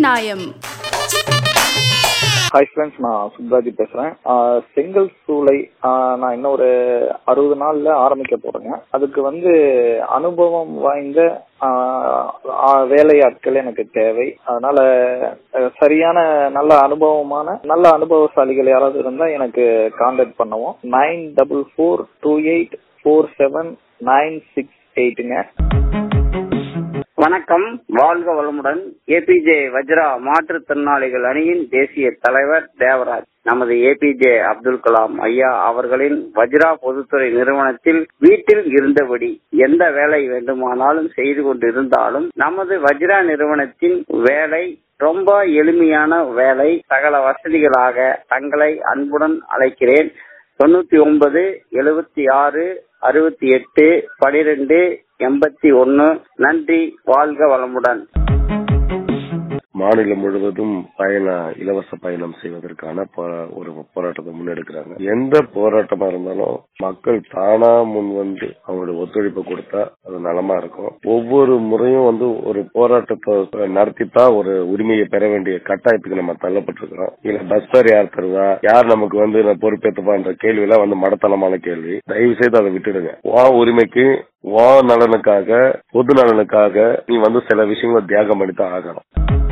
நியாயம் hi friends நான் சுப்ராஜி பேசுறேன் ஆஹ் செங்கல் சூளை ஆஹ் நான் இன்னும் ஒரு அறுபது நாள்ல ஆரம்பிக்க போறேங்க அதுக்கு வந்து அனுபவம் வாய்ந்த ஆஹ் ஆஹ் வேலையாட்கள் எனக்கு தேவை அதனால அஹ் சரியான நல்ல அனுபவமான நல்ல அனுபவசாலிகள் யாராவது இருந்தா எனக்கு கான்டாக்ட் பண்ணுவோம் nine double four two eight four seven nine six எயிட்டுங்க வணக்கம் வாழ்க வளமுடன் ஏபிஜே வஜ்ரா மாற்றுத்திறனாளிகள் அணியின் தேசிய தலைவர் தேவராஜ் நமது ஏபிஜே அப்துல் கலாம் ஐயா அவர்களின் வஜ்ரா பொதுத்துறை நிறுவனத்தில் வீட்டில் இருந்தபடி எந்த வேலை வேண்டுமானாலும் செய்து கொண்டிருந்தாலும் நமது வஜ்ரா நிறுவனத்தின் வேலை ரொம்ப எளிமையான வேலை சகல வசதிகளாக தங்களை அன்புடன் அழைக்கிறேன் தொண்ணூத்தி ஒன்பது எழுபத்தி ஆறு அறுபத்தி எட்டு பனிரெண்டு எண்பத்தி ஒன்னு நன்றி வாழ்க வளமுடன் மாநிலம் முழுவதும் பயண இலவச பயணம் செய்வதற்கான போ- ஒரு போராட்டத்தை முன்னெடுக்கிறாங்க எந்த போராட்டமா இருந்தாலும் மக்கள் தானா முன் வந்து அவங்களோட ஒத்துழைப்பு கொடுத்தா அது நலமா இருக்கும் ஒவ்வொரு முறையும் வந்து ஒரு போராட்டத்தை நடத்தித்தான் ஒரு உரிமையை பெற வேண்டிய கட்டாயத்துக்கு நம்ம தள்ளப்பட்டிருக்கிறோம் இல்ல பஸ் ஃபேர் யார் தருவா யார் நமக்கு வந்து நான் பொறுப்பேற்றுப்பான்ற கேள்வி எல்லாம் வந்து மடத்தனமான கேள்வி தயவு செய்து அதை விட்டுடுங்க வா உரிமைக்கு வா நலனுக்காக பொது நலனுக்காக நீ வந்து சில விஷயங்களை தியாகம் பண்ணித்தான் ஆகணும்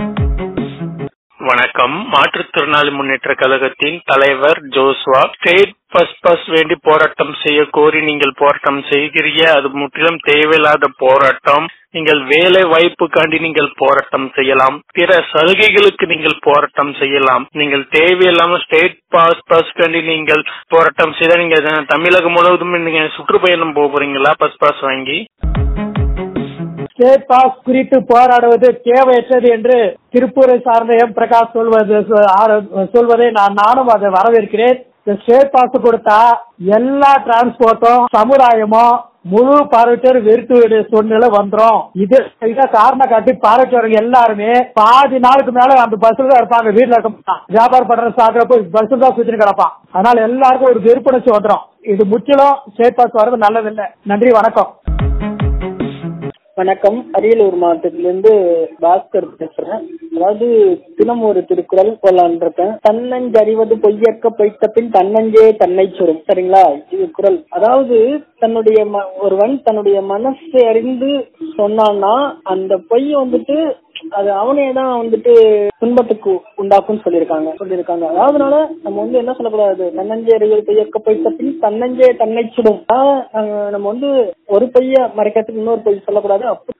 வணக்கம் மாற்றுத்திறனாளி முன்னேற்ற கழகத்தின் தலைவர் ஜோஸ்வா ஸ்டேட் பஸ் பஸ் வேண்டி போராட்டம் செய்ய கோரி நீங்கள் போராட்டம் செய்கிறீங்க அது முற்றிலும் தேவையில்லாத போராட்டம் நீங்கள் வேலை வாய்ப்புக்காண்டி நீங்கள் போராட்டம் செய்யலாம் பிற சலுகைகளுக்கு நீங்கள் போராட்டம் செய்யலாம் நீங்கள் தேவையில்லாம ஸ்டேட் பாஸ் பஸ்காண்டி நீங்கள் போராட்டம் செய்தால் நீங்க தமிழகம் முழுவதும் நீங்க சுற்றுப்பயணம் போக போறீங்களா பஸ் பாஸ் வாங்கி ஸ்டேட் பாஸ் குறித்து போராடுவது தேவையற்றது என்று திருப்பூரை சார்ந்த எம் பிரகாஷ் சொல்வது சொல்வதை நான் நானும் அதை வரவேற்கிறேன் இந்த ஸ்டேட் பாஸ் கொடுத்தா எல்லா டிரான்ஸ்போர்ட்டும் சமுதாயமும் முழு பார்வையற்றோர் வெறுத்து விட சூழ்நிலை வந்துரும் இது இதை காரணம் காட்டி பார்வையற்றவங்க எல்லாருமே பாதி நாளுக்கு மேல அந்த பஸ்ல தான் இருப்பாங்க வீட்டுல இருக்க மாட்டான் வியாபாரம் பண்ற சாக்கிறப்ப பஸ்ல தான் சுத்தி கிடப்பான் அதனால எல்லாருக்கும் ஒரு வெறுப்புணர்ச்சி வந்துரும் இது முற்றிலும் ஸ்டேட் பாஸ் வர்றது நல்லதில்லை நன்றி வணக்கம் வணக்கம் அரியலூர் மாவட்டத்திலிருந்து பாஸ்கர் பேசுறேன் அதாவது தினம் ஒரு திருக்குறள் சொல்லலான் இருக்கேன் தன்னஞ்சறிவது பொய்யற்க பொய்த்த பின் தன்னஞ்சே தன்னை சுரும் சரிங்களா இது குரல் அதாவது தன்னுடைய ம- ஒருவன் தன்னுடைய மனசை அறிந்து சொன்னான்னா அந்த பொய் வந்துட்டு அது அவனே தான் வந்துட்டு துன்பத்துக்கு உண்டாக்கும் சொல்லியிருக்காங்க சொல்லியிருக்காங்க அதாவதுனால நம்ம வந்து என்ன சொல்லக்கூடாது தன்னஞ்சே அறிவது பொய்யற்க பொய்த்த பின் தன்னஞ்சே தன்னை சுடும் ஆனா, அஹ், நம்ம வந்து ஒரு பொய்ய மறைக்கிறதுக்கு இன்னொரு பொய் சொல்லக்கூடாது அப்படி